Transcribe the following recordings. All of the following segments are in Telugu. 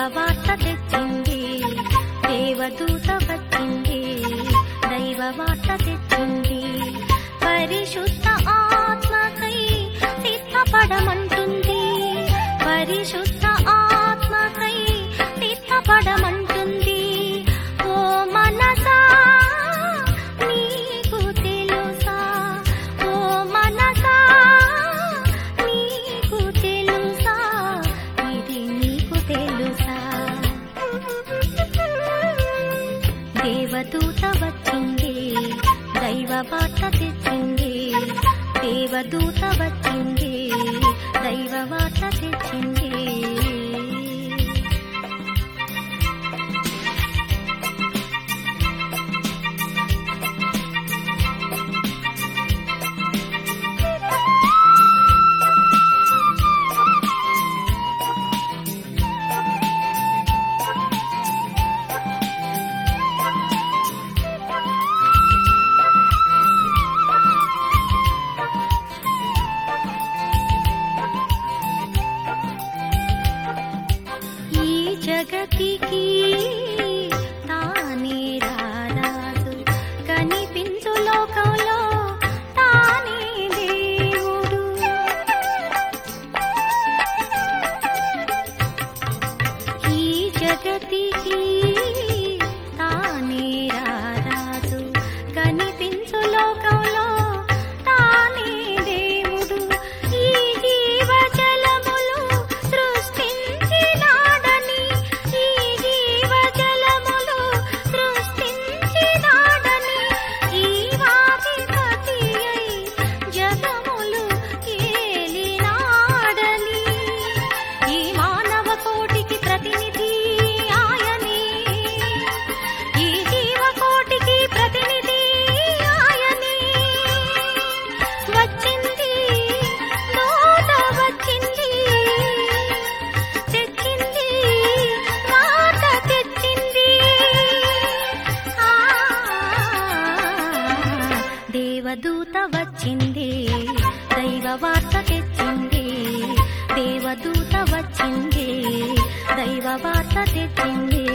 వార్త తెచ్చింది దేవదూత వచ్చింది దైవ వార్త తెచ్చింది పరిశుద్ధ ఆత్మకై సిద్ధపడమంటుంది పరిశుద్ధ ఆత్మకై సిద్ధపడమంటుంది ఓ మనసా నీకు తెలుసా ఓ మనసా నీకు తెలుసా ఇది నీకు తెలుసా దేవదూత వచ్చింది దైవ వార్త తెచ్చింది దేవదూత వచ్చింది దైవ వార్త తెచ్చింది ఈ జగతికి తానే రారాజు కనిపించు లోకంలో తానే దేవుడు ఈ జగతికి తానే రారాజు కనిపించు లోకంలో తానే దేవుడు ఈ జీవజలములు సృష్టించినాడని ఈ జీవజలములు సృష్టించినాడని జీవాధిపతి అయి జగములు ఏలినాడని ఈ మానవ కోటికి ప్రతినిధి ఆయనే ఈ జీవకోటికి ప్రతినిధి ఆయనే వచ్చింది దూత వచ్చింది తెచ్చింది మాట తెచ్చింది ఆ దేవదూత వచ్చింది దైవ వార్త తెచ్చింది దేవదూత వచ్చింది దైవ వార్త తెచ్చింది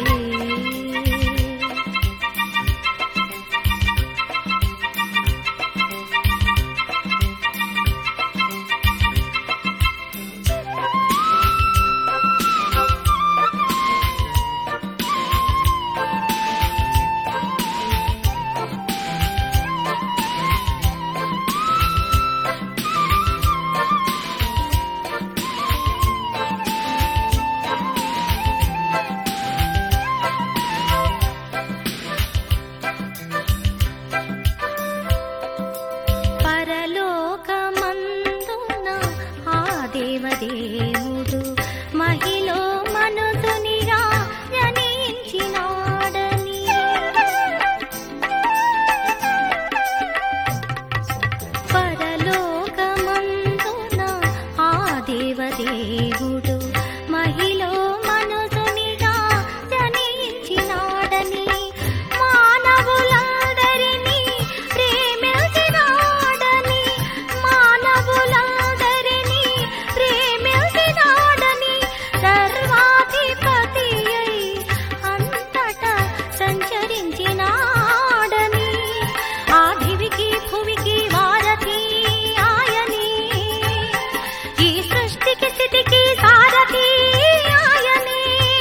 పరలోకమందున ఆ దేవదేవుడు మహిలో మనుజునిగా జనించినాడని పరలోకమందున ఆ దేవదేవుడు మహిలో మనుజునిగా జనించినాడని మానవులందరినీ ప్రేమించినాడని మానవులందరినీ ప్రేమించినాడని సర్వాధిపతి అయి అంతటా సంచరించినాడని ఆ దివికి భువికి వారధి ఆయనే ఈ సృష్టికి స్థితికి సారథి ఆయనే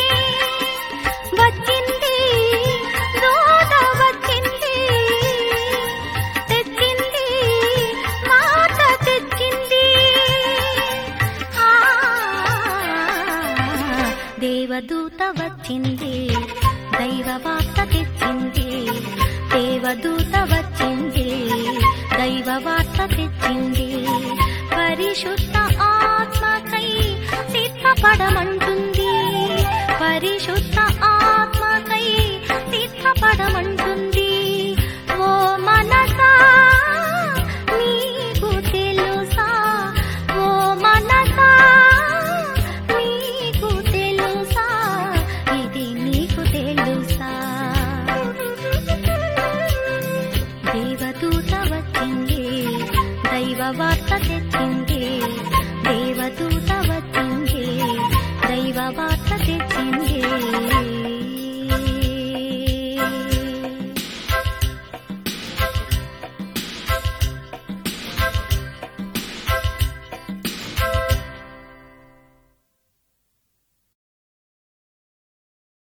వచ్చింది దూత వచ్చింది తెచ్చింది మాట తెచ్చింది ఆ దేవదూత వచ్చింది దైవ వార్త తెచ్చింది దేవదూత వచ్చింది దైవ వార్త తెచ్చింది పరిశుద్ధ ఆత్మకై సిద్ధపడమంటుంది పరిశుద్ధ ఆత్మకై